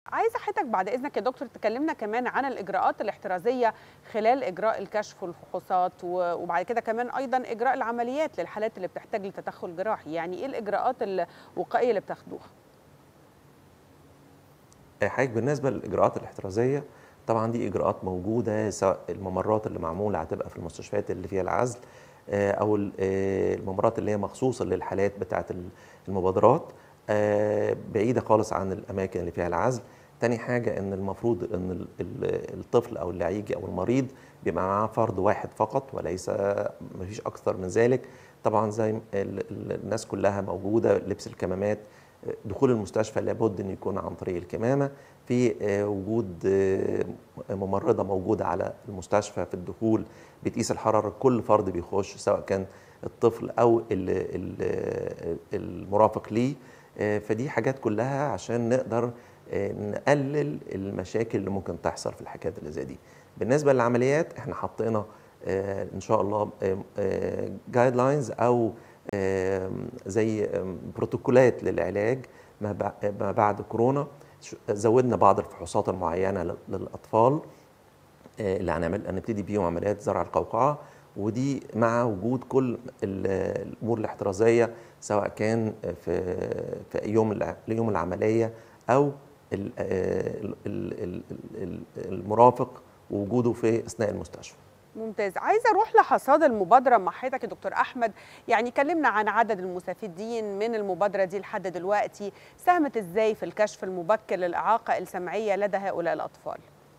عايزه حضرتك بعد اذنك يا دكتور تكلمنا كمان عن الاجراءات الاحترازيه خلال اجراء الكشف والفحوصات وبعد كده كمان ايضا اجراء العمليات للحالات اللي بتحتاج لتدخل جراحي يعني ايه الاجراءات الوقائيه اللي بتاخدوها حضرتك بالنسبه للاجراءات الاحترازيه طبعا دي اجراءات موجوده سواء الممرات اللي معموله هتبقى في المستشفيات اللي فيها العزل او الممرات اللي هي مخصوصه للحالات بتاعه المبادرات بعيده خالص عن الاماكن اللي فيها العزل تاني حاجه ان المفروض ان الطفل او اللي هيجي او المريض بيبقى معاه فرد واحد فقط وليس ما فيش اكثر من ذلك طبعا زي الناس كلها موجوده لبس الكمامات دخول المستشفى لابد ان يكون عن طريق الكمامه في وجود ممرضه موجوده على المستشفى في الدخول بتقيس الحراره كل فرد بيخش سواء كان الطفل او المرافق ليه فدي حاجات كلها عشان نقدر نقلل المشاكل اللي ممكن تحصل في الحكايات اللي زي دي بالنسبه للعمليات احنا حطينا ان شاء الله جايد لاينز او زي بروتوكولات للعلاج ما بعد كورونا زودنا بعض الفحوصات المعينه للاطفال اللي هنعمل هنبتدي بيهم عمليات زرع القوقعه ودي مع وجود كل الامور الاحترازيه سواء كان في في يوم يوم العمليه او المرافق ووجوده في اثناء المستشفى. ممتاز عايزه اروح لحصاد المبادره مع حضرتك يا دكتور احمد يعني كلمنا عن عدد المستفيدين من المبادره دي لحد دلوقتي ساهمت ازاي في الكشف المبكر للاعاقه السمعيه لدى هؤلاء الاطفال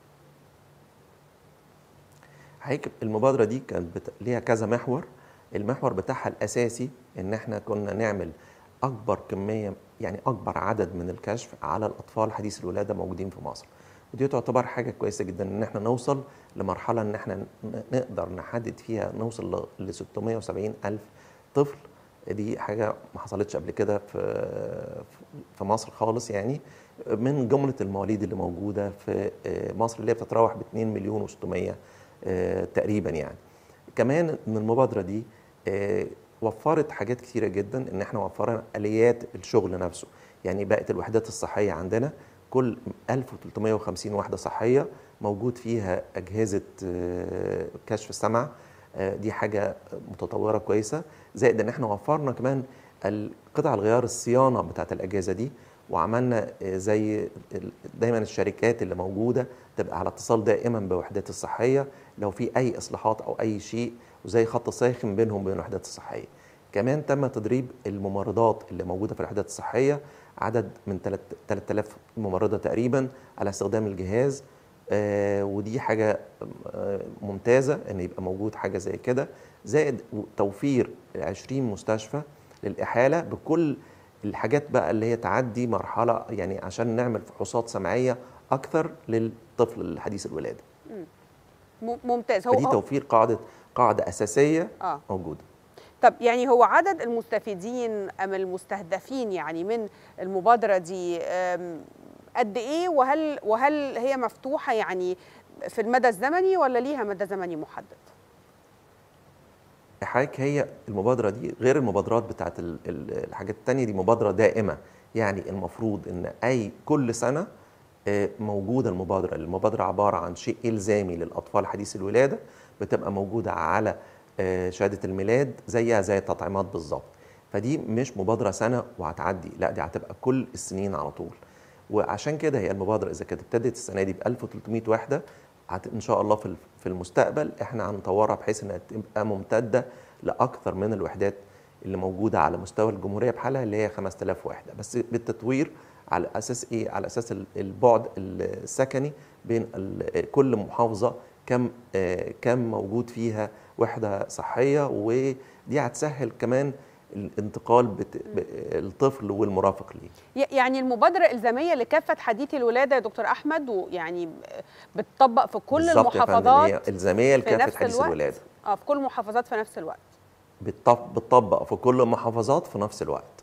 حقيقة المبادرة دي كانت بت... ليها كذا محور المحور بتاعها الأساسي إن إحنا كنا نعمل أكبر كمية يعني أكبر عدد من الكشف على الأطفال حديث الولادة موجودين في مصر ودي تعتبر حاجة كويسة جدا إن إحنا نوصل لمرحلة إن إحنا نقدر نحدد فيها نوصل ل 670 ألف طفل دي حاجة ما حصلتش قبل كده في في مصر خالص يعني من جملة المواليد اللي موجودة في مصر اللي هي بتتراوح ب 2 مليون و600 تقريبا يعني كمان من المبادرة دي وفرت حاجات كتيرة جدا ان احنا وفرنا اليات الشغل نفسه يعني بقت الوحدات الصحية عندنا كل 1350 وحدة صحية موجود فيها أجهزة كشف السمع دي حاجة متطورة كويسة زائد ان احنا وفرنا كمان قطع الغيار الصيانة بتاعت الأجهزة دي وعملنا زي دايما الشركات اللي موجودة تبقى على اتصال دائما بوحدات الصحية لو في أي إصلاحات أو أي شيء وزي خط ساخن بينهم وبين الوحدات الصحية كمان تم تدريب الممرضات اللي موجودة في الوحدات الصحية عدد من 3000 ممرضة تقريبا على استخدام الجهاز آه ودي حاجة آه ممتازة ان يبقى موجود حاجة زي كده زائد توفير 20 مستشفى للإحالة بكل الحاجات بقى اللي هي تعدي مرحلة يعني عشان نعمل فحوصات سمعية أكثر للطفل الحديث الولادة ممتاز هو فدي توفير قاعدة قاعدة أساسية آه. موجودة طب يعني هو عدد المستفيدين أم المستهدفين يعني من المبادرة دي قد إيه وهل وهل هي مفتوحة يعني في المدى الزمني ولا ليها مدى زمني محدد؟ حضرتك هي المبادرة دي غير المبادرات بتاعت الحاجات التانية دي مبادرة دائمة يعني المفروض إن أي كل سنة موجودة المبادرة المبادرة عبارة عن شيء إلزامي للأطفال حديث الولادة بتبقى موجودة على شهادة الميلاد زيها زي التطعيمات بالظبط فدي مش مبادرة سنة وهتعدي لا دي هتبقى كل السنين على طول وعشان كده هي المبادرة إذا كانت ابتدت السنة دي ب 1300 وحدة ان شاء الله في في المستقبل احنا هنطورها بحيث انها تبقى ممتده لاكثر من الوحدات اللي موجوده على مستوى الجمهوريه بحالها اللي هي 5000 وحده بس بالتطوير على اساس ايه على اساس البعد السكني بين كل محافظه كم كم موجود فيها وحده صحيه ودي هتسهل كمان الانتقال بت... الطفل والمرافق ليه يعني المبادرة إلزامية لكافة حديثي الولادة يا دكتور أحمد ويعني بتطبق في كل المحافظات هي إلزامية لكافة حديث الولادة اه في كل المحافظات في نفس الوقت بتطبق في كل المحافظات في نفس الوقت